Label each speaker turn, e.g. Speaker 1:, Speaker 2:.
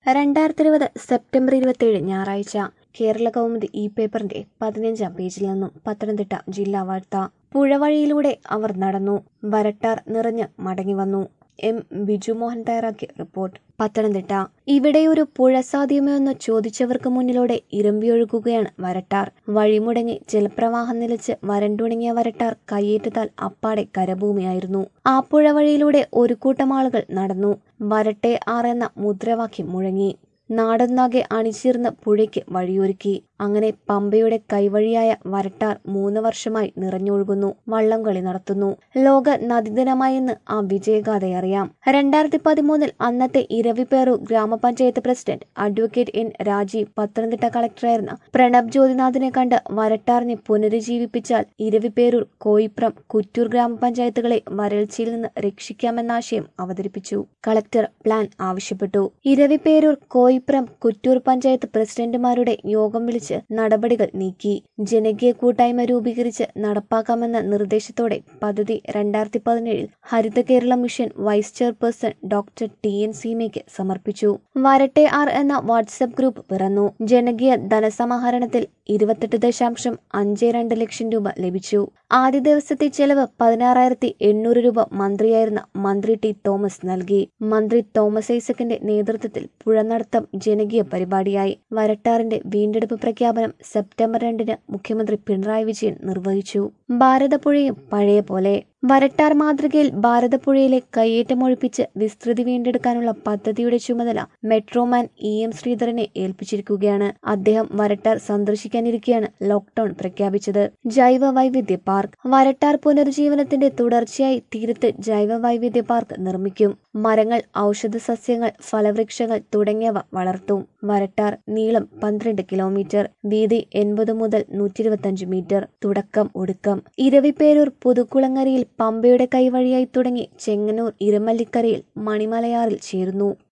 Speaker 1: രണ്ടായിരത്തി ഇരുപത് സെപ്റ്റംബർ ഇരുപത്തിയേഴ് ഞായറാഴ്ച കേരള കൗമുദി ഇ പേപ്പറിന്റെ പതിനഞ്ചാം പേജിൽ നിന്നും പത്തനംതിട്ട ജില്ലാ വാർത്ത പുഴവഴിയിലൂടെ അവർ നടന്നു വരട്ടാർ നിറഞ്ഞ് മടങ്ങി വന്നു എം ബിജുമോഹൻ തയ്യാറാക്കിയ റിപ്പോർട്ട് പത്തനംതിട്ട ഇവിടെയൊരു പുഴ സാധ്യമോ എന്ന് ചോദിച്ചവർക്ക് മുന്നിലൂടെ ഇരമ്പിയൊഴുകുകയാണ് വരട്ടാർ വഴിമുടങ്ങി ജലപ്രവാഹം നിലച്ച് വരണ്ടുണങ്ങിയ വരട്ടാർ കയ്യേറ്റത്താൽ അപ്പാടെ കരഭൂമിയായിരുന്നു ആ പുഴ വഴിയിലൂടെ ഒരു കൂട്ടം ആളുകൾ നടന്നു വരട്ടെ ആറെന്ന മുദ്രാവാക്യം മുഴങ്ങി നാടൊന്നാകെ അണിചേർന്ന് പുഴയ്ക്ക് വഴിയൊരുക്കി അങ്ങനെ പമ്പയുടെ കൈവഴിയായ വരട്ടാർ മൂന്ന് വർഷമായി നിറഞ്ഞൊഴുകുന്നു വള്ളംകളി നടത്തുന്നു ലോക നദിദിനമായി ഇന്ന് ആ വിജയഗാഥയറിയാം രണ്ടായിരത്തി പതിമൂന്നിൽ അന്നത്തെ ഇരവിപേറു ഗ്രാമപഞ്ചായത്ത് president advocate N Rajeev Pathanamthitta കളക്ടറായിരുന്ന പ്രണബ് ജ്യോതിനാഥിനെ കണ്ട് വരട്ടാറിനെ പുനരുജ്ജീവിപ്പിച്ചാൽ ഇരവിപേരൂർ കോയിപ്രം കുറ്റൂർ ഗ്രാമപഞ്ചായത്തുകളെ വരൾച്ചയിൽ നിന്ന് രക്ഷിക്കാമെന്ന ആശയം അവതരിപ്പിച്ചു കളക്ടർ പ്ലാൻ ആവശ്യപ്പെട്ടു ഇരവിപേരൂർ കോയിപ്രം കുറ്റൂർ പഞ്ചായത്ത് പ്രസിഡന്റുമാരുടെ യോഗം വിളിച്ച് നടപടികൾ നീക്കി ജനകീയ കൂട്ടായ്മ രൂപീകരിച്ച് നടപ്പാക്കാമെന്ന നിർദ്ദേശത്തോടെ പദ്ധതി രണ്ടായിരത്തി പതിനേഴിൽ Haritha Kerala mission vice chairperson doctor T N സീമയ്ക്ക് സമർപ്പിച്ചു വരട്ടെ ആർ എന്ന വാട്സപ്പ് ഗ്രൂപ്പ് പിറന്നു ജനകീയ ധനസമാഹരണത്തിൽ ഇരുപത്തെട്ട് ദശാംശം അഞ്ച് രണ്ട് ലക്ഷം രൂപ ലഭിച്ചു ആദ്യ ദിവസത്തെ ചെലവ് പതിനാറായിരത്തി എണ്ണൂറ് രൂപ മന്ത്രിയായിരുന്ന മന്ത്രി ടി തോമസ് നൽകി മന്ത്രി തോമസ് ഐസക്കിന്റെ നേതൃത്വത്തിൽ പുഴ നടത്തം ജനകീയ പരിപാടിയായി വരട്ടാറിന്റെ വീണ്ടെടുപ്പ് പ്രഖ്യാപനം സെപ്റ്റംബർ രണ്ടിന് മുഖ്യമന്ത്രി പിണറായി വിജയൻ നിർവഹിച്ചു ഭാരതപ്പുഴയും പഴയ പോലെ വരട്ടാർ മാതൃകയിൽ ഭാരതപ്പുഴയിലെ കയ്യേറ്റമൊഴിപ്പിച്ച് വിസ്തൃതി വീണ്ടെടുക്കാനുള്ള പദ്ധതിയുടെ ചുമതല മെട്രോമാൻ ഇ എം ശ്രീധരനെ ഏൽപ്പിച്ചിരിക്കുകയാണ് അദ്ദേഹം വരട്ടാർ സന്ദർശിക്കാനിരിക്കെയാണ് ലോക്ഡൌൺ പ്രഖ്യാപിച്ചത് ജൈവ വൈവിധ്യ പാർക്ക് വരട്ടാർ പുനരുജ്ജീവനത്തിന്റെ തുടർച്ചയായി തീരത്ത് ജൈവ വൈവിധ്യ പാർക്ക് നിർമ്മിക്കും മരങ്ങൾ ഔഷധ സസ്യങ്ങൾ ഫലവൃക്ഷങ്ങൾ തുടങ്ങിയവ വളർത്തും വരട്ടാർ നീളം പന്ത്രണ്ട് കിലോമീറ്റർ വീതി എൺപത് മുതൽ നൂറ്റി ഇരുപത്തഞ്ച് മീറ്റർ തുടക്കം ഒടുക്കം ഇരവിപ്പേരൂർ പുതുക്കുളങ്ങരയിൽ പമ്പയുടെ കൈവഴിയായി തുടങ്ങി ചെങ്ങന്നൂർ ഇരമല്ലിക്കരയിൽ മണിമലയാറിൽ ചേരുന്നു